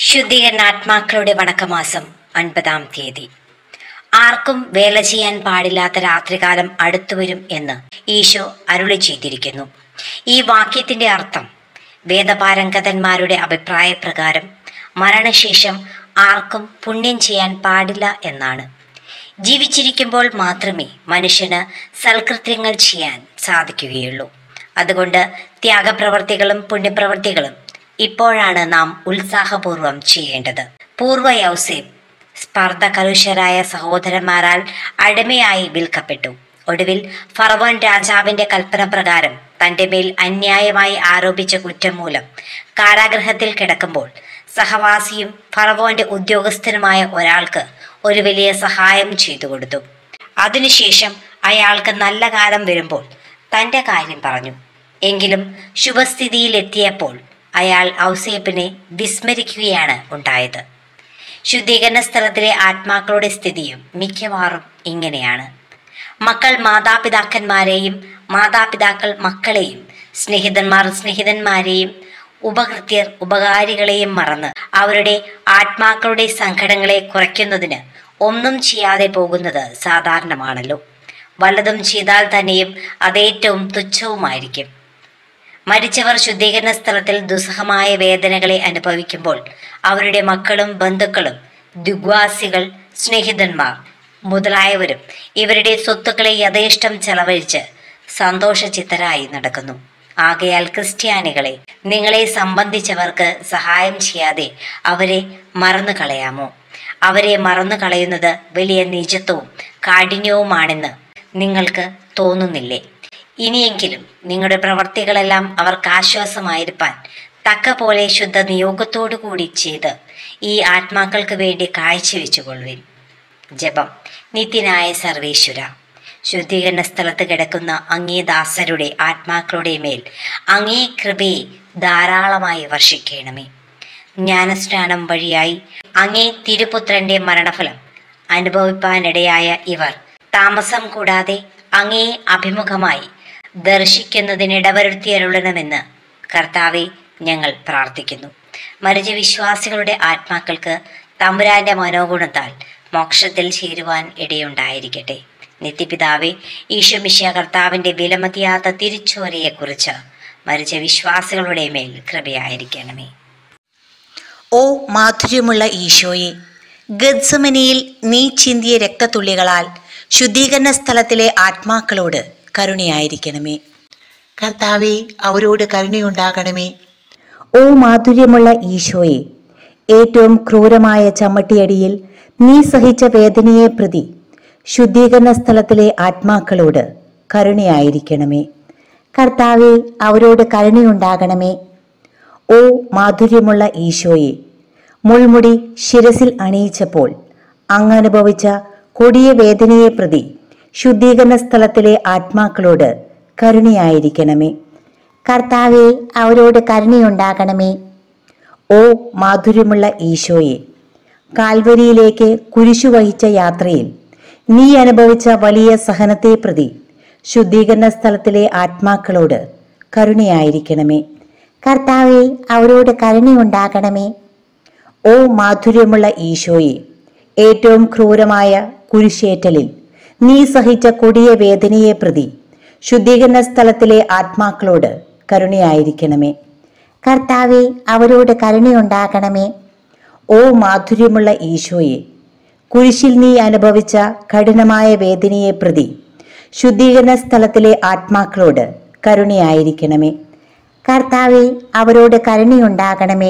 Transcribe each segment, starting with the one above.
ശുദ്ധീകരണാത്മാക്കളുടെ വണക്കമാസം ഒൻപതാം തീയതി ആർക്കും വേല ചെയ്യാൻ പാടില്ലാത്ത രാത്രികാലം അടുത്തുവരും എന്ന് ഈശോ അരുളി ചെയ്തിരിക്കുന്നു ഈ വാക്യത്തിന്റെ അർത്ഥം വേദപാരംഗതന്മാരുടെ അഭിപ്രായപ്രകാരം മരണശേഷം ആർക്കും പുണ്യം ചെയ്യാൻ പാടില്ല എന്നാണ് ജീവിച്ചിരിക്കുമ്പോൾ മാത്രമേ മനുഷ്യന് സൽകൃത്യങ്ങൾ ചെയ്യാൻ സാധിക്കുകയുള്ളൂ അതുകൊണ്ട് ത്യാഗപ്രവർത്തികളും പുണ്യപ്രവർത്തികളും ഇപ്പോഴാണ് നാം ഉത്സാഹപൂർവം ചെയ്യേണ്ടത് പൂർവ്വ യൗസേപ്പ് സ്പർദ്ധ കലുഷരായ സഹോദരന്മാരാൽ അടിമയായി വിൽക്കപ്പെട്ടു ഒടുവിൽ ഫറവോൻ രാജാവിന്റെ കൽപ്പന പ്രകാരം തന്റെ മേൽ അന്യായമായി ആരോപിച്ച കുറ്റം മൂലം കാരാഗൃഹത്തിൽ കിടക്കുമ്പോൾ സഹവാസിയും ഫറവോന്റെ ഉദ്യോഗസ്ഥനുമായ ഒരാൾക്ക് ഒരു വലിയ സഹായം ചെയ്തു കൊടുത്തു അതിനുശേഷം അയാൾക്ക് നല്ല കാലം വരുമ്പോൾ തന്റെ കാര്യം പറഞ്ഞു എങ്കിലും ശുഭസ്ഥിതിയിലെത്തിയപ്പോൾ അയാൾ ഔസേപ്പിനെ വിസ്മരിക്കുകയാണ് ഉണ്ടായത് ശുദ്ധീകരണ സ്ഥലത്തിലെ ആത്മാക്കളുടെ സ്ഥിതിയും മിക്കവാറും ഇങ്ങനെയാണ് മക്കൾ മാതാപിതാക്കന്മാരെയും മാതാപിതാക്കൾ മക്കളെയും സ്നേഹിതന്മാർ സ്നേഹിതന്മാരെയും ഉപകൃത്യർ ഉപകാരികളെയും മറന്ന് അവരുടെ ആത്മാക്കളുടെ സങ്കടങ്ങളെ കുറയ്ക്കുന്നതിന് ഒന്നും ചെയ്യാതെ പോകുന്നത് സാധാരണമാണല്ലോ വല്ലതും ചെയ്താൽ തന്നെയും അതേറ്റവും തുച്ഛവുമായിരിക്കും മരിച്ചവർ ശുദ്ധീകരണ സ്ഥലത്തിൽ ദുസ്സഹമായ വേദനകളെ അനുഭവിക്കുമ്പോൾ അവരുടെ മക്കളും ബന്ധുക്കളും ദുഗ്വാസികൾ സ്നേഹിതന്മാർ മുതലായവരും ഇവരുടെ സ്വത്തുക്കളെ യഥേഷ്ടം ചെലവഴിച്ച് സന്തോഷചിത്തരായി നടക്കുന്നു ആകയാൽ ക്രിസ്ത്യാനികളെ നിങ്ങളെ സംബന്ധിച്ചവർക്ക് സഹായം ചെയ്യാതെ അവരെ മറന്നു കളയാമോ അവരെ മറന്നു കളയുന്നത് വലിയ നിജത്വവും കാഠിന്യവുമാണെന്ന് നിങ്ങൾക്ക് തോന്നുന്നില്ലേ ഇനിയെങ്കിലും നിങ്ങളുടെ പ്രവർത്തികളെല്ലാം അവർക്ക് ആശ്വാസമായിരിക്കാൻ തക്ക പോലെ ശുദ്ധ നിയോഗത്തോടു കൂടി ചെയ്ത് ഈ ആത്മാക്കൾക്ക് വേണ്ടി കാഴ്ചവെച്ചുകൊള്ളുവിൻ ജപം നിത്യനായ സർവേശ്വര ശുദ്ധീകരണ സ്ഥലത്ത് കിടക്കുന്ന അങ്ങേ ദാസരുടെ ആത്മാക്കളുടെ മേൽ അങ്ങേ കൃപയെ ധാരാളമായി വർഷിക്കണമേ ജ്ഞാനസ്നാനം വഴിയായി അങ്ങേ തിരുപുത്രന്റെ മരണഫലം അനുഭവിപ്പാനിടയായ ഇവർ താമസം കൂടാതെ അങ്ങേ അഭിമുഖമായി ദർശിക്കുന്നതിനിടവരുത്തിയരുളണമെന്ന് കർത്താവെ ഞങ്ങൾ പ്രാർത്ഥിക്കുന്നു മരിച്ച വിശ്വാസികളുടെ ആത്മാക്കൾക്ക് തമ്പുരാന്റെ മനോഗുണത്താൽ മോക്ഷത്തിൽ ചേരുവാൻ ഇടയുണ്ടായിരിക്കട്ടെ നിത്യപിതാവെ ഈശോമിഷ്യ കർത്താവിന്റെ വിലമതിയാത്ത തിരിച്ചോരയെക്കുറിച്ച് മരിച്ച വിശ്വാസികളുടെ മേൽ കൃപയായിരിക്കണമേ ഓ മാധുര്യമുള്ള ഈശോയെ ഗദ്സമനിയിൽ നീ ചിന്തിയ രക്തത്തുള്ളികളാൽ ശുദ്ധീകരണ സ്ഥലത്തിലെ ആത്മാക്കളോട് കരുണയായിരിക്കണമേ കർത്താവെ അവരോട് കരുണയുണ്ടാകണമേ ഓ മാധുര്യമുള്ള ഈശോയെ ഏറ്റവും ക്രൂരമായ ചമ്മട്ടിയടിയിൽ നീ സഹിച്ച വേദനയെ പ്രതി ശുദ്ധീകരണ സ്ഥലത്തിലെ ആത്മാക്കളോട് കരുണയായിരിക്കണമേ കർത്താവെ അവരോട് കരുണയുണ്ടാകണമേ ഓ മാധുര്യമുള്ള ഈശോയെ മുൾമുടി ശിരസിൽ അണിയിച്ചപ്പോൾ അങ്ങ് അനുഭവിച്ച കൊടിയ വേദനയെ പ്രതി ശുദ്ധീകരണ സ്ഥലത്തിലെ ആത്മാക്കളോട് കരുണയായിരിക്കണമേ കർത്താവെ അവരോട് കരുണയുണ്ടാകണമേ ഓ മാധുര്യമുള്ള ഈശോയെ കാൽവരിയിലേക്ക് കുരിശു വഹിച്ച യാത്രയിൽ നീ അനുഭവിച്ച വലിയ സഹനത്തെ പ്രതി ശുദ്ധീകരണ സ്ഥലത്തിലെ ആത്മാക്കളോട് കരുണയായിരിക്കണമേ കർത്താവെ അവരോട് കരുണയുണ്ടാകണമേ ഓ മാധുര്യമുള്ള ഈശോയെ ഏറ്റവും ക്രൂരമായ കുരിശേറ്റലിൽ നീ സഹിച്ച കൊടിയ വേദനയെ പ്രതി ശുദ്ധീകരണ സ്ഥലത്തിലെ ആത്മാക്കളോട് കരുണയായിരിക്കണമേ കർത്താവെ അവരോട് കരുണയുണ്ടാകണമേ ഓ മാധുര്യമുള്ള ഈശോയെ കുരിശിൽ നീ അനുഭവിച്ച കഠിനമായ വേദനയെ പ്രതി ശുദ്ധീകരണ സ്ഥലത്തിലെ ആത്മാക്കളോട് കരുണയായിരിക്കണമേ കർത്താവെ അവരോട് കരുണയുണ്ടാകണമേ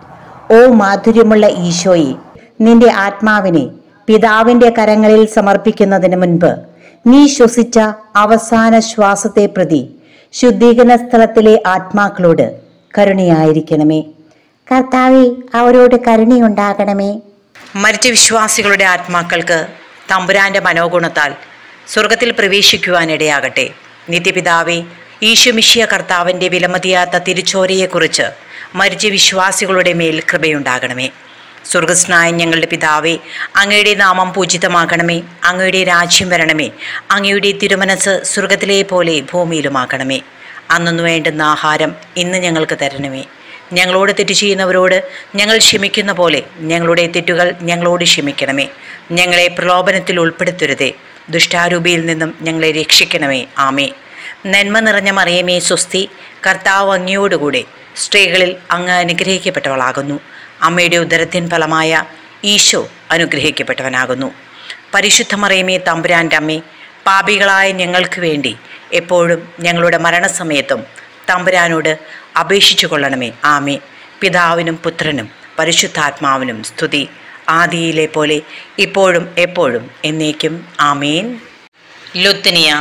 ഓ മാധുര്യമുള്ള ഈശോയെ നിന്റെ ആത്മാവിനെ പിതാവിന്റെ കരങ്ങളിൽ സമർപ്പിക്കുന്നതിന് മുൻപ് നീ ശ്വസിച്ച അവസാന ശ്വാസത്തെ പ്രതി ശുദ്ധീകരണ സ്ഥലത്തിലെ ആത്മാക്കളോട് കരുണയായിരിക്കണമേ കർത്താവെ അവരോട് കരുണയുണ്ടാകണമേ മരിച്ച വിശ്വാസികളുടെ ആത്മാക്കൾക്ക് തമ്പുരാന്റെ മനോഗുണത്താൽ സ്വർഗത്തിൽ പ്രവേശിക്കുവാനിടയാകട്ടെ നിത്യപിതാവേ ഈശോമിഷ്യ കർത്താവിൻ്റെ വിലമതിയാത്ത തിരിച്ചോരയെക്കുറിച്ച് മരിച്ച വിശ്വാസികളുടെ മേൽ കൃപയുണ്ടാകണമേ സ്വർഗസ്നായ ഞങ്ങളുടെ പിതാവേ അങ്ങയുടെ നാമം പൂജിതമാകണമേ അങ്ങയുടെ രാജ്യം വരണമേ അങ്ങയുടെ തിരുമനസ് സ്വർഗത്തിലെ പോലെ ഭൂമിയിലുമാകണമേ അന്നു വേണ്ടുന്ന ആഹാരം ഇന്ന് ഞങ്ങൾക്ക് തരണമേ ഞങ്ങളോട് തെറ്റ് ചെയ്യുന്നവരോട് ഞങ്ങൾ ക്ഷമിക്കുന്ന പോലെ ഞങ്ങളുടെ തെറ്റുകൾ ഞങ്ങളോട് ക്ഷമിക്കണമേ ഞങ്ങളെ പ്രലോഭനത്തിൽ ഉൾപ്പെടുത്തരുതേ ദുഷ്ടാരൂപിയിൽ നിന്നും ഞങ്ങളെ രക്ഷിക്കണമേ ആമേ നന്മ നിറഞ്ഞ മറിയമേ സ്വസ്തി കർത്താവ് അങ്ങയോടുകൂടെ സ്ത്രീകളിൽ അങ്ങ് അനുഗ്രഹിക്കപ്പെട്ടവളാകുന്നു അമ്മയുടെ ഉദരത്തിൻ ഫലമായ ഈശോ അനുഗ്രഹിക്കപ്പെട്ടവനാകുന്നു പരിശുദ്ധ മറിയമേ തമ്പുരാൻ്റെ അമ്മേ പാപികളായ ഞങ്ങൾക്ക് വേണ്ടി എപ്പോഴും ഞങ്ങളുടെ മരണസമയത്തും തമ്പുരാനോട് അപേക്ഷിച്ചു കൊള്ളണമേ ആമേ പിതാവിനും പുത്രനും പരിശുദ്ധാത്മാവിനും സ്തുതി ആദിയിലെ പോലെ ഇപ്പോഴും എപ്പോഴും എന്നേക്കും ആമേൻ ലുത്തിനിയ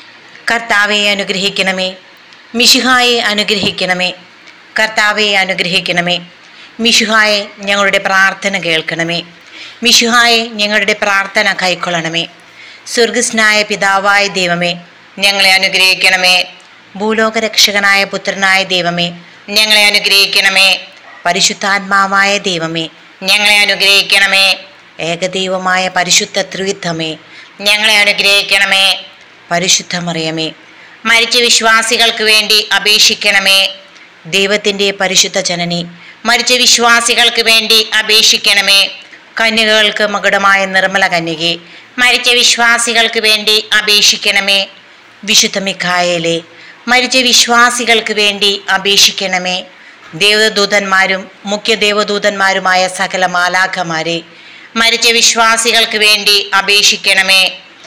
കർത്താവെ അനുഗ്രഹിക്കണമേ മിശിഹായെ അനുഗ്രഹിക്കണമേ കർത്താവെ അനുഗ്രഹിക്കണമേ മിശുഹായെ ഞങ്ങളുടെ പ്രാർത്ഥന കേൾക്കണമേ മിശുഹായെ ഞങ്ങളുടെ പ്രാർത്ഥന കൈക്കൊള്ളണമേ സ്വർഗസ്നായ പിതാവായ ദൈവമേ ഞങ്ങളെ അനുഗ്രഹിക്കണമേ ഭൂലോകരക്ഷകനായ പുത്രനായ ദൈവമേ ഞങ്ങളെ അനുഗ്രഹിക്കണമേ പരിശുദ്ധാത്മാവായ ദൈവമേ ഞങ്ങളെ അനുഗ്രഹിക്കണമേ ഏകദൈവമായ പരിശുദ്ധ ത്രിവിധമേ ഞങ്ങളെ അനുഗ്രഹിക്കണമേ പരിശുദ്ധമറിയമേ മരിച്ച വിശ്വാസികൾക്ക് വേണ്ടി അപേക്ഷിക്കണമേ ദൈവത്തിൻ്റെ പരിശുദ്ധ ജനനി മരിച്ച വിശ്വാസികൾക്ക് വേണ്ടി അപേക്ഷിക്കണമേ കന്യകകൾക്ക് മകുടമായ നിർമ്മല കന്യകെ മരിച്ച വിശ്വാസികൾക്ക് വേണ്ടി അപേക്ഷിക്കണമേ വിശുദ്ധ മിഖായേലെ മരിച്ച വിശ്വാസികൾക്ക് വേണ്ടി അപേക്ഷിക്കണമേ ദേവദൂതന്മാരും മുഖ്യ ദേവദൂതന്മാരുമായ സകല മാലാഖമാരെ മരിച്ച വിശ്വാസികൾക്ക് വേണ്ടി അപേക്ഷിക്കണമേ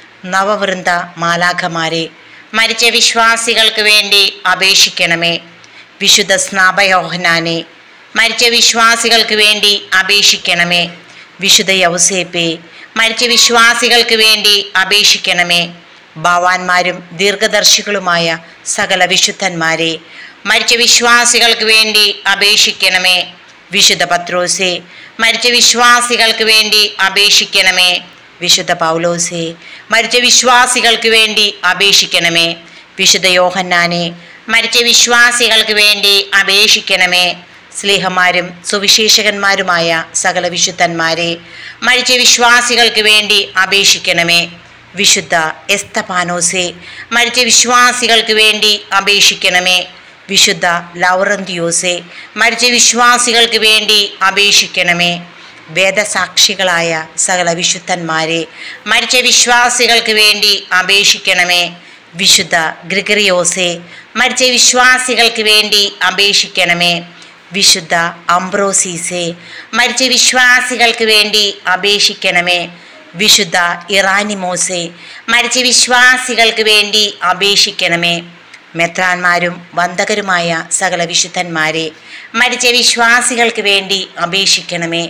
നവവൃന്ദ മാലാഖമാരെ മരിച്ച വിശ്വാസികൾക്ക് വേണ്ടി അപേക്ഷിക്കണമേ വിശുദ്ധ സ്നാപയോഹനാനെ മരിച്ച വിശ്വാസികൾക്ക് വേണ്ടി അപേക്ഷിക്കണമേ വിശുദ്ധ യൗസേപ്പെ മരിച്ച വിശ്വാസികൾക്ക് വേണ്ടി അപേക്ഷിക്കണമേ ഭാവാന്മാരും ദീർഘദർശികളുമായ സകല വിശുദ്ധന്മാരെ മരിച്ച വിശ്വാസികൾക്ക് വേണ്ടി അപേക്ഷിക്കണമേ വിശുദ്ധ പത്രോസെ മരിച്ച വിശ്വാസികൾക്ക് വേണ്ടി അപേക്ഷിക്കണമേ വിശുദ്ധ പൗലോസെ മരിച്ച വിശ്വാസികൾക്ക് വേണ്ടി അപേക്ഷിക്കണമേ വിശുദ്ധ യോഹന്നാനെ മരിച്ച വിശ്വാസികൾക്ക് വേണ്ടി അപേക്ഷിക്കണമേ സ്നേഹന്മാരും സുവിശേഷകന്മാരുമായ സകല വിശുദ്ധന്മാരെ മരിച്ച വിശ്വാസികൾക്ക് വേണ്ടി അപേക്ഷിക്കണമേ വിശുദ്ധ എസ്തപാനോസെ മരിച്ച വിശ്വാസികൾക്ക് വേണ്ടി അപേക്ഷിക്കണമേ വിശുദ്ധ ലൗറന്തിയോസെ മരിച്ച വിശ്വാസികൾക്ക് വേണ്ടി അപേക്ഷിക്കണമേ വേദസാക്ഷികളായ സകല വിശുദ്ധന്മാരെ മരിച്ച വിശ്വാസികൾക്ക് വേണ്ടി അപേക്ഷിക്കണമേ വിശുദ്ധ ഗ്രിഗറിയോസെ മരിച്ച വിശ്വാസികൾക്ക് വേണ്ടി അപേക്ഷിക്കണമേ വിശുദ്ധ അംബ്രോസീസെ മരിച്ച വിശ്വാസികൾക്ക് വേണ്ടി അപേക്ഷിക്കണമേ വിശുദ്ധ ഇറാനിമോസെ മരിച്ച വിശ്വാസികൾക്ക് വേണ്ടി അപേക്ഷിക്കണമേ മെത്രാന്മാരും വന്ദകരുമായ സകല വിശുദ്ധന്മാരെ മരിച്ച വിശ്വാസികൾക്ക് വേണ്ടി അപേക്ഷിക്കണമേ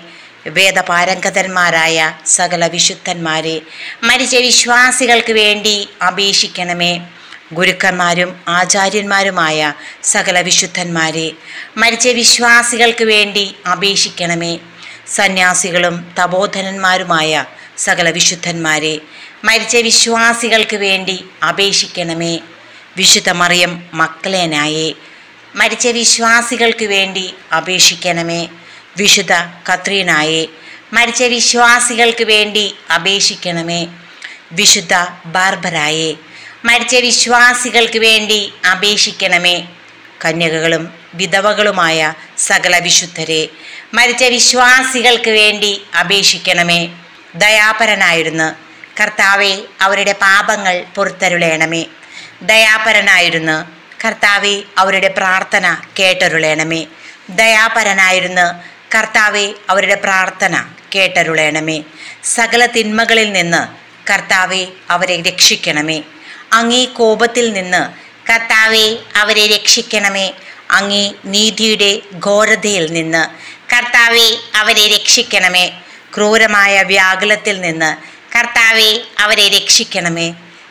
വേദപാരംഗതന്മാരായ സകല വിശുദ്ധന്മാരെ മരിച്ച വിശ്വാസികൾക്ക് വേണ്ടി അപേക്ഷിക്കണമേ ഗുരുക്കന്മാരും ആചാര്യന്മാരുമായ സകല വിശുദ്ധന്മാരെ മരിച്ച വിശ്വാസികൾക്ക് വേണ്ടി അപേക്ഷിക്കണമേ സന്യാസികളും തപോധനന്മാരുമായ സകല വിശുദ്ധന്മാരെ മരിച്ച വിശ്വാസികൾക്ക് വേണ്ടി അപേക്ഷിക്കണമേ വിശുദ്ധ മറിയം മക്കളേനായെ മരിച്ച വിശ്വാസികൾക്ക് വേണ്ടി അപേക്ഷിക്കണമേ വിശുദ്ധ കത്രീനായെ മരിച്ച വിശ്വാസികൾക്ക് വേണ്ടി അപേക്ഷിക്കണമേ വിശുദ്ധ ബാർബരായെ മരിച്ച വിശ്വാസികൾക്ക് വേണ്ടി അപേക്ഷിക്കണമേ കന്യകകളും വിധവകളുമായ സകല വിശുദ്ധരെ മരിച്ച വിശ്വാസികൾക്ക് വേണ്ടി അപേക്ഷിക്കണമേ ദയാപരനായിരുന്നു കർത്താവെ അവരുടെ പാപങ്ങൾ പുറത്തരുളേണമേ ദയാപരനായിരുന്നു കർത്താവെ അവരുടെ പ്രാർത്ഥന കേട്ടരുളേണമേ ദയാപരനായിരുന്നു കർത്താവെ അവരുടെ പ്രാർത്ഥന കേട്ടരുളേണമേ സകല തിന്മകളിൽ നിന്ന് കർത്താവെ അവരെ രക്ഷിക്കണമേ അങ്ങേ കോപത്തിൽ നിന്ന് കർത്താവെ അവരെ രക്ഷിക്കണമേ അങ്ങേ നീതിയുടെ ഘോരതയിൽ നിന്ന് കർത്താവെ അവരെ രക്ഷിക്കണമേ ക്രൂരമായ വ്യാകുലത്തിൽ നിന്ന് കർത്താവെ അവരെ രക്ഷിക്കണമേ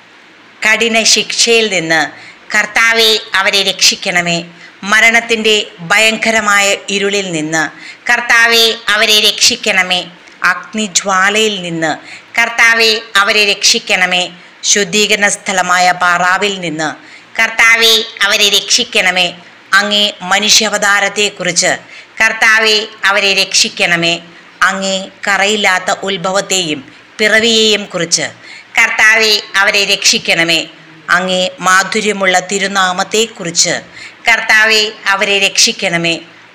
കഠിന ശിക്ഷയിൽ നിന്ന് കർത്താവെ അവരെ രക്ഷിക്കണമേ മരണത്തിൻ്റെ ഭയങ്കരമായ ഇരുളിൽ നിന്ന് കർത്താവെ അവരെ രക്ഷിക്കണമേ അഗ്നിജ്വാലയിൽ നിന്ന് കർത്താവെ അവരെ രക്ഷിക്കണമേ ശുദ്ധീകരണ സ്ഥലമായ പാറാവിൽ നിന്ന് കർത്താവെ അവരെ രക്ഷിക്കണമേ അങ്ങേ മനുഷ്യാവതാരത്തെക്കുറിച്ച് കർത്താവെ അവരെ രക്ഷിക്കണമേ അങ്ങേ കറയില്ലാത്ത ഉത്ഭവത്തെയും പിറവിയെയും കുറിച്ച് കർത്താവെ അവരെ രക്ഷിക്കണമേ അങ്ങേ മാധുര്യമുള്ള തിരുനാമത്തെക്കുറിച്ച് കർത്താവെ അവരെ രക്ഷിക്കണമേ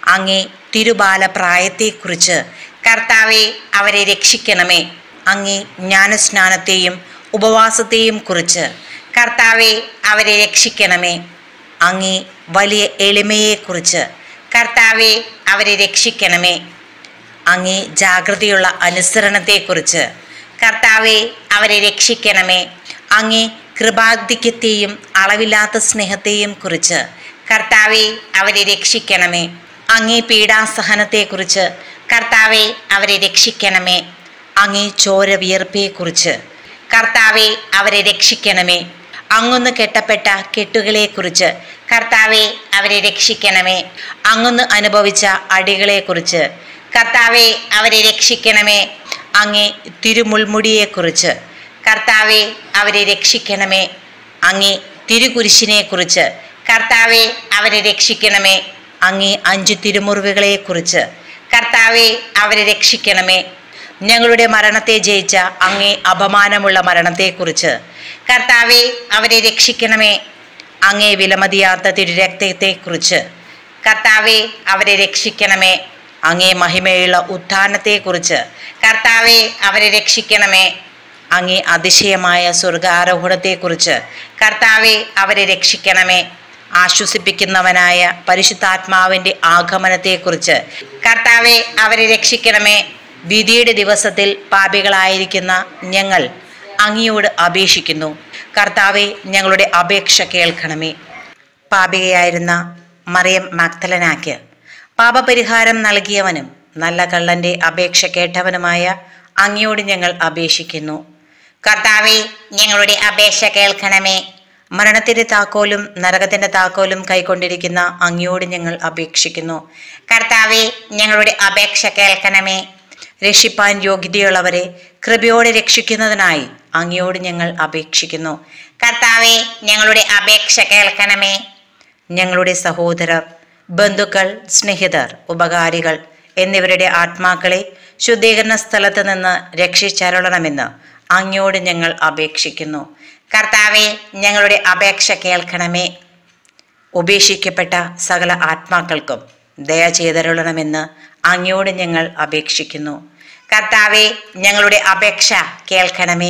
അങ്ങേ തിരുബാല പ്രായത്തെക്കുറിച്ച് കർത്താവെ അവരെ രക്ഷിക്കണമേ അങ്ങേ ജ്ഞാനസ്നാനത്തെയും ഉപവാസത്തെയും കുറിച്ച് കർത്താവെ അവരെ രക്ഷിക്കണമേ അങ്ങേ വലിയ എളിമയെക്കുറിച്ച് കർത്താവെ അവരെ രക്ഷിക്കണമേ അങ്ങേ ജാഗ്രതയുള്ള അനുസരണത്തെക്കുറിച്ച് കർത്താവെ അവരെ രക്ഷിക്കണമേ അങ്ങേ കൃപാധിക്യത്തെയും അളവില്ലാത്ത സ്നേഹത്തെയും കുറിച്ച് കർത്താവെ അവരെ രക്ഷിക്കണമേ അങ്ങേ പീഡാസഹനത്തെക്കുറിച്ച് കർത്താവെ അവരെ രക്ഷിക്കണമേ അങ്ങേ ചോര വിയർപ്പയെക്കുറിച്ച് കർത്താവെ അവരെ രക്ഷിക്കണമേ അങ്ങൊന്ന് കെട്ടപ്പെട്ട കെട്ടുകളെക്കുറിച്ച് കർത്താവെ അവരെ രക്ഷിക്കണമേ അങ്ങൊന്ന് അനുഭവിച്ച അടികളെക്കുറിച്ച് കർത്താവെ അവരെ രക്ഷിക്കണമേ അങ്ങേ തിരുമുൾമുടിയെക്കുറിച്ച് കർത്താവെ അവരെ രക്ഷിക്കണമേ അങ്ങേ തിരുകുരിശിനെക്കുറിച്ച് കർത്താവെ അവരെ രക്ഷിക്കണമേ അങ്ങേ അഞ്ചു തിരുമുറിവുകളെക്കുറിച്ച് കർത്താവെ അവരെ രക്ഷിക്കണമേ ഞങ്ങളുടെ മരണത്തെ ജയിച്ച അങ്ങേ അപമാനമുള്ള മരണത്തെക്കുറിച്ച് കർത്താവെ അവരെ രക്ഷിക്കണമേ അങ്ങേ വിലമതിയാത്ത തിരുരക്തത്തെക്കുറിച്ച് കർത്താവെ അവരെ രക്ഷിക്കണമേ അങ്ങേ മഹിമയുള്ള ഉത്ഥാനത്തെക്കുറിച്ച് കർത്താവെ അവരെ രക്ഷിക്കണമേ അങ്ങേ അതിശയമായ സ്വർഗാരോഹണത്തെക്കുറിച്ച് കർത്താവെ അവരെ രക്ഷിക്കണമേ ആശ്വസിപ്പിക്കുന്നവനായ പരിശുദ്ധാത്മാവിൻ്റെ ആഗമനത്തെക്കുറിച്ച് കർത്താവെ അവരെ രക്ഷിക്കണമേ വിധിയുടെ ദിവസത്തിൽ പാപികളായിരിക്കുന്ന ഞങ്ങൾ അങ്ങയോട് അപേക്ഷിക്കുന്നു കർത്താവെ ഞങ്ങളുടെ അപേക്ഷ കേൾക്കണമേ പാപികയായിരുന്ന മറിയം മാക്തലനാക്ക് പാപപരിഹാരം നൽകിയവനും നല്ല കള്ളന്റെ അപേക്ഷ കേട്ടവനുമായ അങ്ങയോട് ഞങ്ങൾ അപേക്ഷിക്കുന്നു കർത്താവെ ഞങ്ങളുടെ അപേക്ഷ കേൾക്കണമേ മരണത്തിന്റെ താക്കോലും നരകത്തിന്റെ താക്കോലും കൈക്കൊണ്ടിരിക്കുന്ന അങ്ങയോട് ഞങ്ങൾ അപേക്ഷിക്കുന്നു കർത്താവെ ഞങ്ങളുടെ അപേക്ഷ കേൾക്കണമേ രക്ഷിപ്പാൻ യോഗ്യതയുള്ളവരെ കൃപയോടെ രക്ഷിക്കുന്നതിനായി അങ്ങയോട് ഞങ്ങൾ അപേക്ഷിക്കുന്നു കർത്താവെ ഞങ്ങളുടെ അപേക്ഷ കേൾക്കണമേ ഞങ്ങളുടെ സഹോദരർ ബന്ധുക്കൾ സ്നേഹിതർ ഉപകാരികൾ എന്നിവരുടെ ആത്മാക്കളെ ശുദ്ധീകരണ സ്ഥലത്ത് നിന്ന് രക്ഷിച്ചരുളണമെന്ന് അങ്ങയോട് ഞങ്ങൾ അപേക്ഷിക്കുന്നു കർത്താവെ ഞങ്ങളുടെ അപേക്ഷ കേൾക്കണമേ ഉപേക്ഷിക്കപ്പെട്ട സകല ആത്മാക്കൾക്കും ദയ ചെയ്തരുളണമെന്ന് അങ്ങയോട് ഞങ്ങൾ അപേക്ഷിക്കുന്നു കർത്താവെ ഞങ്ങളുടെ അപേക്ഷ കേൾക്കണമേ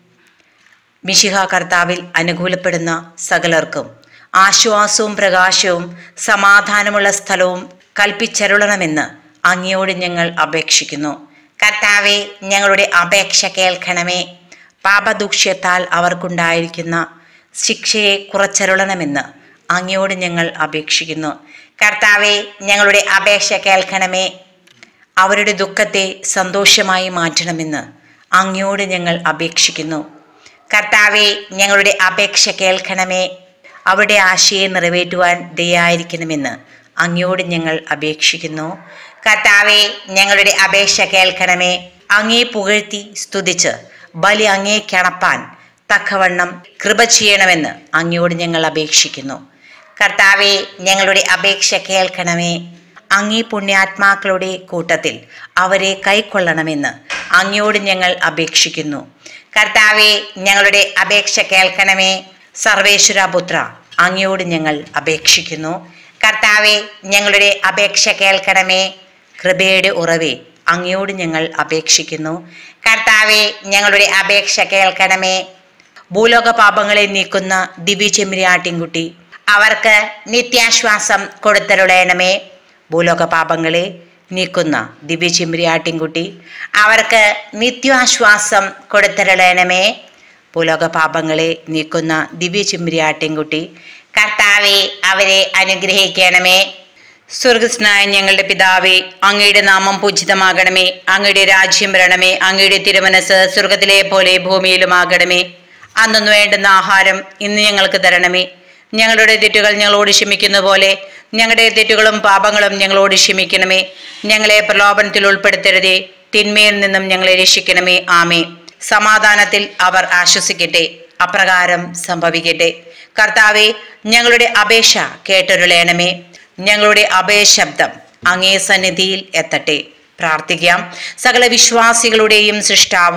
മിശിഹ കർത്താവിൽ അനുകൂലപ്പെടുന്ന സകലർക്കും ആശ്വാസവും പ്രകാശവും സമാധാനമുള്ള സ്ഥലവും കൽപ്പിച്ചരുളണമെന്ന് അങ്ങയോട് ഞങ്ങൾ അപേക്ഷിക്കുന്നു കർത്താവെ ഞങ്ങളുടെ അപേക്ഷ കേൾക്കണമേ പാപദൂക്ഷ്യത്താൽ അവർക്കുണ്ടായിരിക്കുന്ന ശിക്ഷയെ കുറച്ചരുളണമെന്ന് അങ്ങയോട് ഞങ്ങൾ അപേക്ഷിക്കുന്നു കർത്താവെ ഞങ്ങളുടെ അപേക്ഷ കേൾക്കണമേ അവരുടെ ദുഃഖത്തെ സന്തോഷമായി മാറ്റണമെന്ന് അങ്ങയോട് ഞങ്ങൾ അപേക്ഷിക്കുന്നു കർത്താവെ ഞങ്ങളുടെ അപേക്ഷ കേൾക്കണമേ അവരുടെ ആശയെ നിറവേറ്റുവാൻ ദയായിരിക്കണമെന്ന് അങ്ങയോട് ഞങ്ങൾ അപേക്ഷിക്കുന്നു കർത്താവെ ഞങ്ങളുടെ അപേക്ഷ കേൾക്കണമേ അങ്ങേ പുകഴ്ത്തി സ്തുതിച്ച് ബലി അങ്ങേ കിണപ്പാൻ തക്കവണ്ണം കൃപ ചെയ്യണമെന്ന് അങ്ങയോട് ഞങ്ങൾ അപേക്ഷിക്കുന്നു കർത്താവെ ഞങ്ങളുടെ അപേക്ഷ കേൾക്കണമേ അങ്ങേ പുണ്യാത്മാക്കളുടെ കൂട്ടത്തിൽ അവരെ കൈക്കൊള്ളണമെന്ന് അങ്ങയോട് ഞങ്ങൾ അപേക്ഷിക്കുന്നു കർത്താവെ ഞങ്ങളുടെ അപേക്ഷ കേൾക്കണമേ സർവേശ്വരപുത്ര അങ്ങയോട് ഞങ്ങൾ അപേക്ഷിക്കുന്നു കർത്താവെ ഞങ്ങളുടെ അപേക്ഷ കേൾക്കണമേ കൃപയുടെ ഉറവേ അങ്ങയോട് ഞങ്ങൾ അപേക്ഷിക്കുന്നു കർത്താവെ ഞങ്ങളുടെ അപേക്ഷ കേൾക്കണമേ ഭൂലോക പാപങ്ങളെ നീക്കുന്ന ദിവ്യ ചെമ്മിരിയാട്ടിൻകുട്ടി അവർക്ക് നിത്യാശ്വാസം കൊടുത്തരുളയണമേ ഭൂലോക പാപങ്ങളെ നീക്കുന്ന ദിവ്യ ചെമ്മിരിയാട്ടിൻകുട്ടി അവർക്ക് നിത്യാശ്വാസം കൊടുത്തരുളയണമേ ഭൂലോക പാപങ്ങളെ നീക്കുന്ന ദിവ്യ ചെമ്മിരിയാട്ടിൻകുട്ടി കർത്താവെ അവരെ അനുഗ്രഹിക്കണമേ സ്വർഗസ്നായ ഞങ്ങളുടെ പിതാവേ അങ്ങയുടെ നാമം പൂജിതമാകണമേ അങ്ങയുടെ രാജ്യം വരണമേ അങ്ങയുടെ തിരുമനസ് സ്വർഗത്തിലെ പോലെ ഭൂമിയിലുമാകണമേ അന്നു വേണ്ടുന്ന ആഹാരം ഇന്ന് ഞങ്ങൾക്ക് തരണമേ ഞങ്ങളുടെ തെറ്റുകൾ ഞങ്ങളോട് ക്ഷമിക്കുന്ന പോലെ ഞങ്ങളുടെ തെറ്റുകളും പാപങ്ങളും ഞങ്ങളോട് ക്ഷമിക്കണമേ ഞങ്ങളെ പ്രലോഭനത്തിൽ ഉൾപ്പെടുത്തരുതേ തിന്മയിൽ നിന്നും ഞങ്ങളെ രക്ഷിക്കണമേ ആമേ സമാധാനത്തിൽ അവർ ആശ്വസിക്കട്ടെ അപ്രകാരം സംഭവിക്കട്ടെ കർത്താവെ ഞങ്ങളുടെ അപേക്ഷ കേട്ടൊരുളയണമേ ഞങ്ങളുടെ അഭയശബ്ദം അങ്ങേ സന്നിധിയിൽ എത്തട്ടെ പ്രാർത്ഥിക്കാം സകല വിശ്വാസികളുടെയും സൃഷ്ടാവും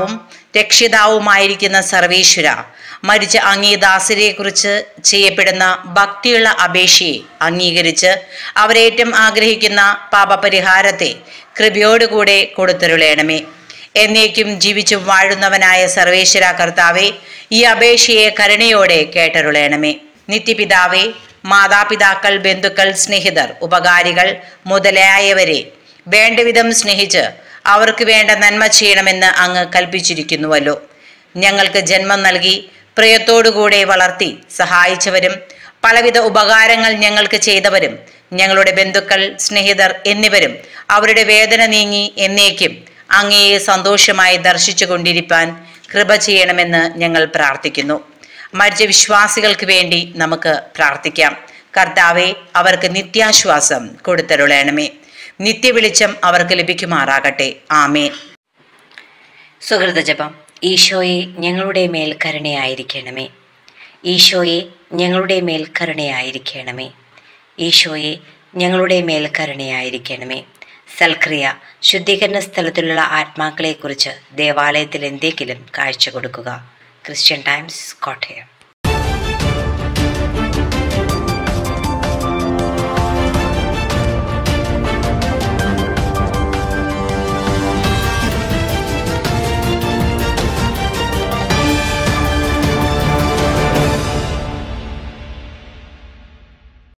രക്ഷിതാവുമായിരിക്കുന്ന സർവേശ്വര മരിച്ച അങ്ങേ ദാസരെ കുറിച്ച് ചെയ്യപ്പെടുന്ന ഭക്തിയുള്ള അപേക്ഷയെ അംഗീകരിച്ച് അവരേറ്റം ആഗ്രഹിക്കുന്ന പാപപരിഹാരത്തെ കൃപയോടുകൂടെ കൊടുത്തരുളേണമേ എന്നേക്കും ജീവിച്ചു വാഴുന്നവനായ സർവേശ്വര കർത്താവെ ഈ അപേക്ഷയെ കരുണയോടെ കേട്ടരുളേണമേ നിത്യപിതാവേ മാതാപിതാക്കൾ ബന്ധുക്കൾ സ്നേഹിതർ ഉപകാരികൾ മുതലായവരെ വേണ്ടവിധം സ്നേഹിച്ച് അവർക്ക് വേണ്ട നന്മ ചെയ്യണമെന്ന് അങ്ങ് കൽപ്പിച്ചിരിക്കുന്നുവല്ലോ ഞങ്ങൾക്ക് ജന്മം നൽകി പ്രിയത്തോടുകൂടെ വളർത്തി സഹായിച്ചവരും പലവിധ ഉപകാരങ്ങൾ ഞങ്ങൾക്ക് ചെയ്തവരും ഞങ്ങളുടെ ബന്ധുക്കൾ സ്നേഹിതർ എന്നിവരും അവരുടെ വേദന നീങ്ങി എന്നേക്കും അങ്ങയെ സന്തോഷമായി ദർശിച്ചു കൊണ്ടിരിപ്പാൻ കൃപ ചെയ്യണമെന്ന് ഞങ്ങൾ പ്രാർത്ഥിക്കുന്നു മരിച്ച വിശ്വാസികൾക്ക് വേണ്ടി നമുക്ക് പ്രാർത്ഥിക്കാം കർത്താവെ അവർക്ക് നിത്യാശ്വാസം കൊടുത്തരുളേണമേ നിത്യവെളിച്ചം അവർക്ക് ലഭിക്കുമാറാകട്ടെ ആമേൻ സുഹൃത ജപം ഈശോയെ ഞങ്ങളുടെ മേൽ കരുണയായിരിക്കണമേ ഈശോയെ ഞങ്ങളുടെ മേൽ കരുണയായിരിക്കണമേ ഈശോയെ ഞങ്ങളുടെ മേൽ കരുണയായിരിക്കണമേ സൽക്രിയ ശുദ്ധീകരണ സ്ഥലത്തിലുള്ള ആത്മാക്കളെക്കുറിച്ച് ദേവാലയത്തിൽ എന്തെങ്കിലും കാഴ്ച കൊടുക്കുക ക്രിസ്ത്യൻ ടൈംസ് കോട്ടയം